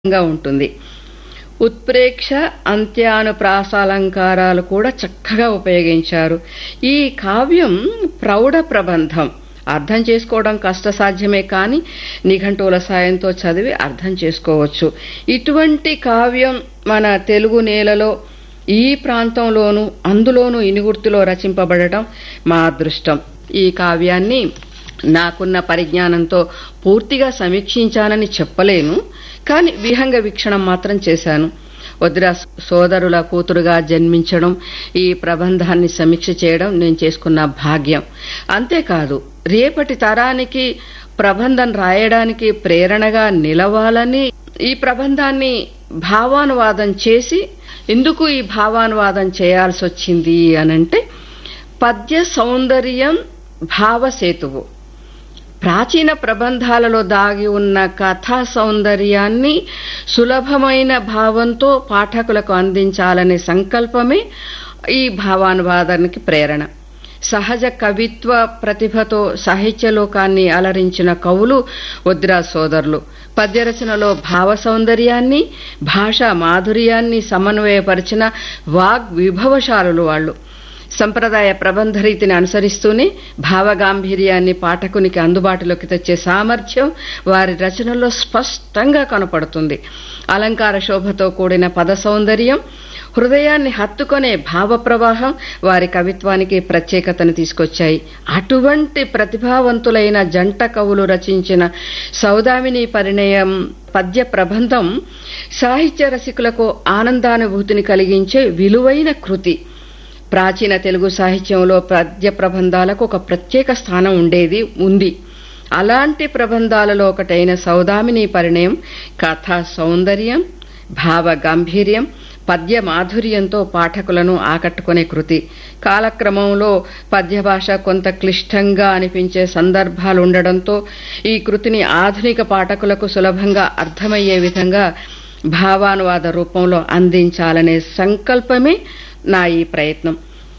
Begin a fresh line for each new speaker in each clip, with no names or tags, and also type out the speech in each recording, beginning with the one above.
గా ఉంటుంది ఉత్ప్రేక్ష అంత్యానుప్రాసాలంకారాలు కూడా చక్కగా ఉపయోగించారు ఈ కావ్యం ప్రౌఢ ప్రబంధం అర్థం చేసుకోవడం కష్టసాధ్యమే కానీ నిఘంటువుల సాయంతో చదివి అర్థం చేసుకోవచ్చు ఇటువంటి కావ్యం మన తెలుగు నేలలో ఈ ప్రాంతంలోనూ అందులోనూ ఇనుగుర్తిలో రచింపబడటం మా అదృష్టం ఈ కావ్యాన్ని నాకున్న పరిజ్ఞానంతో పూర్తిగా సమీక్షించానని చెప్పలేను కానీ విహంగ వీక్షణం మాత్రం చేశాను వద్రా సోదరుల కూతురుగా జన్మించడం ఈ ప్రబంధాన్ని సమీక్ష చేయడం నేను చేసుకున్న భాగ్యం అంతేకాదు రేపటి తరానికి ప్రబంధం రాయడానికి ప్రేరణగా నిలవాలని ఈ ప్రబంధాన్ని భావానువాదం చేసి ఎందుకు ఈ భావానువాదం చేయాల్సి వచ్చింది అనంటే పద్య సౌందర్యం భావసేతువు ప్రాచీన ప్రబంధాలలో దాగి ఉన్న కథా సౌందర్యాన్ని సులభమైన భావంతో పాఠకులకు అందించాలనే సంకల్పమే ఈ భావానువాదానికి ప్రేరణ సహజ కవిత్వ ప్రతిభతో సాహిత్యలోకాన్ని అలరించిన కవులు వద్రా సోదరులు పద్యరచనలో భావ సౌందర్యాన్ని భాషా మాధుర్యాన్ని సమన్వయపరిచిన వాగ్ విభవశాలులు వాళ్ళు సంప్రదాయ ప్రబంధ రీతిని అనుసరిస్తూనే భావగాంభీర్యాన్ని పాఠకునికి అందుబాటులోకి తెచ్చే సామర్థ్యం వారి రచనల్లో స్పష్టంగా కనపడుతుంది అలంకార శోభతో కూడిన పద సౌందర్యం హృదయాన్ని హత్తుకొనే భావ ప్రవాహం వారి కవిత్వానికి ప్రత్యేకతను తీసుకొచ్చాయి అటువంటి ప్రతిభావంతులైన జంట కవులు రచించిన సౌదామిని పరిణయం పద్య ప్రబంధం సాహిత్య రసికులకు ఆనందానుభూతిని కలిగించే విలువైన కృతి ప్రాచీన తెలుగు సాహిత్యంలో పద్య ప్రబంధాలకు ఒక ప్రత్యేక స్థానం ఉండేది ఉంది అలాంటి ప్రబంధాలలో ఒకటైన సౌదామిని పరిణయం కథా సౌందర్యం భావ గాంభీర్యం పద్య మాధుర్యంతో పాఠకులను ఆకట్టుకునే కృతి కాలక్రమంలో పద్య భాష కొంత క్లిష్టంగా అనిపించే సందర్భాలు ఉండడంతో ఈ కృతిని ఆధునిక పాఠకులకు సులభంగా అర్థమయ్యే విధంగా భావానువాద రూపంలో అందించాలనే సంకల్పమే నా ఈ ప్రయత్నం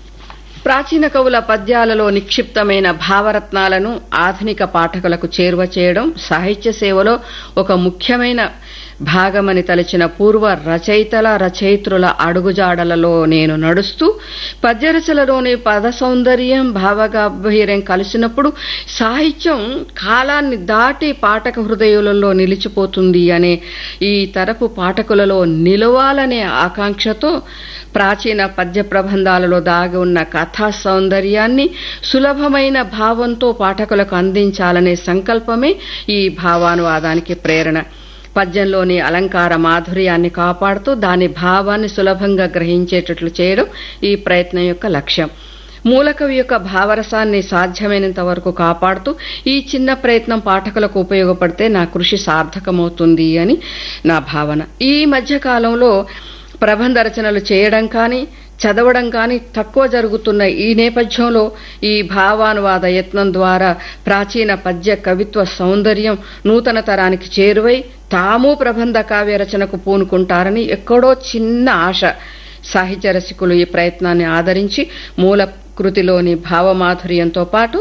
ప్రాచీన కవుల పద్యాలలో నిక్షిప్తమైన భావరత్నాలను ఆధునిక పాఠకులకు చేరువ చేయడం సాహిత్య సేవలో ఒక ముఖ్యమైన భాగమని తలచిన పూర్వ రచయితల రచయిత్రుల అడుగుజాడలలో నేను నడుస్తూ పద్యరచనలోని పద సౌందర్యం భావగాంభీర్యం కలిసినప్పుడు సాహిత్యం కాలాన్ని దాటి పాఠక హృదయులలో నిలిచిపోతుంది అనే ఈ తరపు పాఠకులలో నిలవాలనే ఆకాంక్షతో ప్రాచీన పద్య ప్రబంధాలలో దాగి ఉన్న కథా సౌందర్యాన్ని సులభమైన భావంతో పాఠకులకు అందించాలనే సంకల్పమే ఈ భావానువాదానికి ప్రేరణ పద్యంలోని అలంకార మాధుర్యాన్ని కాపాడుతూ దాని భావాన్ని సులభంగా గ్రహించేటట్లు చేయడం ఈ ప్రయత్నం యొక్క లక్ష్యం మూలకవి యొక్క భావరసాన్ని సాధ్యమైనంత వరకు కాపాడుతూ ఈ చిన్న ప్రయత్నం పాఠకులకు ఉపయోగపడితే నా కృషి సార్థకమవుతుంది అని నా భావన ఈ మధ్య కాలంలో ప్రబంధ రచనలు చేయడం కానీ చదవడం కానీ తక్కువ జరుగుతున్న ఈ నేపథ్యంలో ఈ భావానువాద యత్నం ద్వారా ప్రాచీన పద్య కవిత్వ సౌందర్యం నూతన తరానికి చేరువై తాము ప్రబంధ కావ్య రచనకు పూనుకుంటారని ఎక్కడో చిన్న ఆశ సాహిత్య రసికులు ఈ ప్రయత్నాన్ని ఆదరించి మూల కృతిలోని భావమాధుర్యంతో పాటు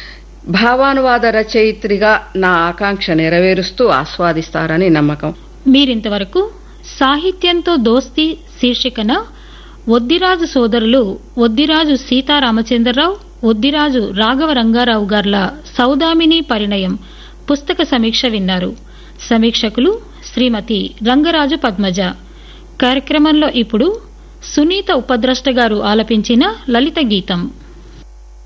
భావానువాద రచయిత్రిగా నా ఆకాంక్ష నెరవేరుస్తూ ఆస్వాదిస్తారని నమ్మకం
మీరింతవరకు సాహిత్యంతో దోస్తి శీర్షికన ఒద్దిరాజు సోదరులు ఒద్దిరాజు సీతారామచంద్రరావు ఒద్దిరాజు రాఘవ రంగారావు గార్ల సౌదామిని పరిణయం పుస్తక సమీక్ష విన్నారు సమీక్షకులు శ్రీమతి రంగరాజు పద్మజ కార్యక్రమంలో ఇప్పుడు సునీత ఉపద్రష్ట గారు ఆలపించిన లలిత గీతం